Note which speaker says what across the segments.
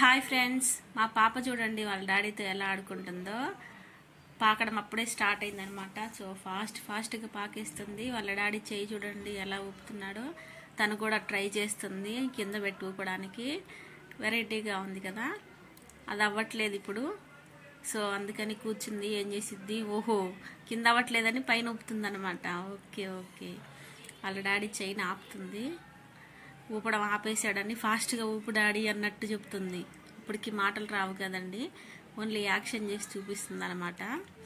Speaker 1: hi friends మా పాప చూడండి వాళ్ళ డాడీతో ఎలా ఆడుకుంటుందో పాకడం అప్పుడే స్టార్ట్ అయిందనమాట సో ఫాస్ట్ ఫాస్ట్గా పాకేస్తుంది వాళ్ళ డాడీ చేయి చూడండి ఎలా ఊపుతున్నాడో తను కూడా ట్రై చేస్తుంది కింద పెట్టి ఊపడానికి వెరైటీగా ఉంది కదా అది అవ్వట్లేదు ఇప్పుడు సో అందుకని కూర్చుంది ఏం చేసిద్ది ఓహో కింద అవ్వట్లేదని పైన ఊపుతుంది అనమాట ఓకే ఓకే వాళ్ళ డాడీ చైన్ ఆపుతుంది ఊపడం ఆపేశాడని ఫాస్ట్గా ఊపు డాడీ అన్నట్టు చెప్తుంది ఇప్పటికి మాటలు రావు కదండి ఓన్లీ యాక్షన్ చేసి చూపిస్తుంది అనమాట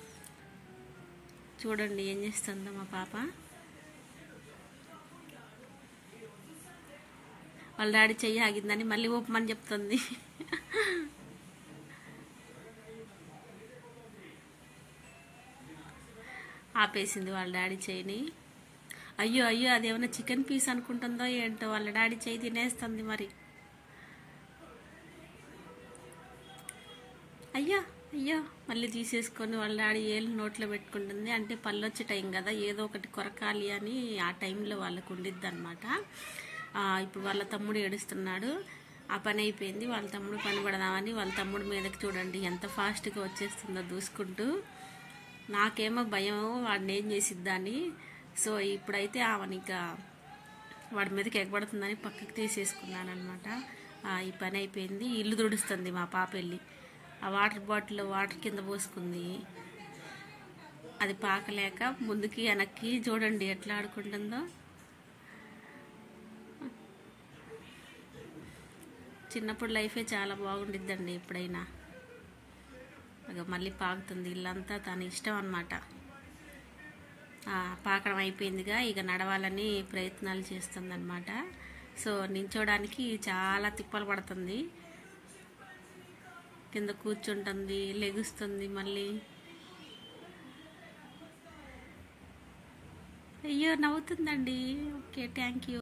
Speaker 1: చూడండి ఏం చేస్తుందో మా పాప వాళ్ళ డాడీ చెయ్యి ఆగిందని మళ్ళీ ఊపమని చెప్తుంది ఆపేసింది వాళ్ళ డాడీ చేయిని అయ్యో అయ్యో అదేమన్నా చికెన్ పీస్ అనుకుంటుందో ఏంటో వాళ్ళ డాడీ చేయి తినేస్తుంది మరి అయ్యో అయ్యో మళ్ళీ తీసేసుకొని వాళ్ళ డాడీ ఏళ్ళు నోట్లో పెట్టుకుంటుంది అంటే పళ్ళు వచ్చే టైం కదా ఏదో ఒకటి కొరకాలి అని ఆ టైంలో వాళ్ళకు ఉండిద్ది అనమాట ఇప్పుడు వాళ్ళ తమ్ముడు ఏడుస్తున్నాడు ఆ పని అయిపోయింది వాళ్ళ తమ్ముడు పని పడదామని వాళ్ళ తమ్ముడు మీదకి చూడండి ఎంత ఫాస్ట్గా వచ్చేస్తుందో దూసుకుంటూ నాకేమో భయం వాడిని ఏం చేసిద్దని సో ఇప్పుడైతే ఆమెను ఇంకా వాడి మీదకి ఎగబడుతుందని పక్కకి తీసేసుకున్నాను అనమాట ఈ పని అయిపోయింది ఇల్లు తుడుస్తుంది మా పాప వెళ్ళి ఆ వాటర్ బాటిల్ వాటర్ కింద పోసుకుంది అది పాకలేక ముందుకి వెనక్కి చూడండి ఎట్లా ఆడుకుంటుందో చిన్నప్పుడు లైఫే చాలా బాగుండిద్దండి ఎప్పుడైనా ఇక మళ్ళీ పాకుతుంది ఇల్లంతా తన ఇష్టం అనమాట పాకడం అయిపోయిందిగా ఇక నడవాలని ప్రయత్నాలు చేస్తుందన్నమాట సో నించోడానికి చాలా తిప్పలు పడుతుంది కింద కూర్చుంటుంది లెగుస్తుంది మళ్ళీ అయ్యో నవ్వుతుందండి ఓకే థ్యాంక్ యూ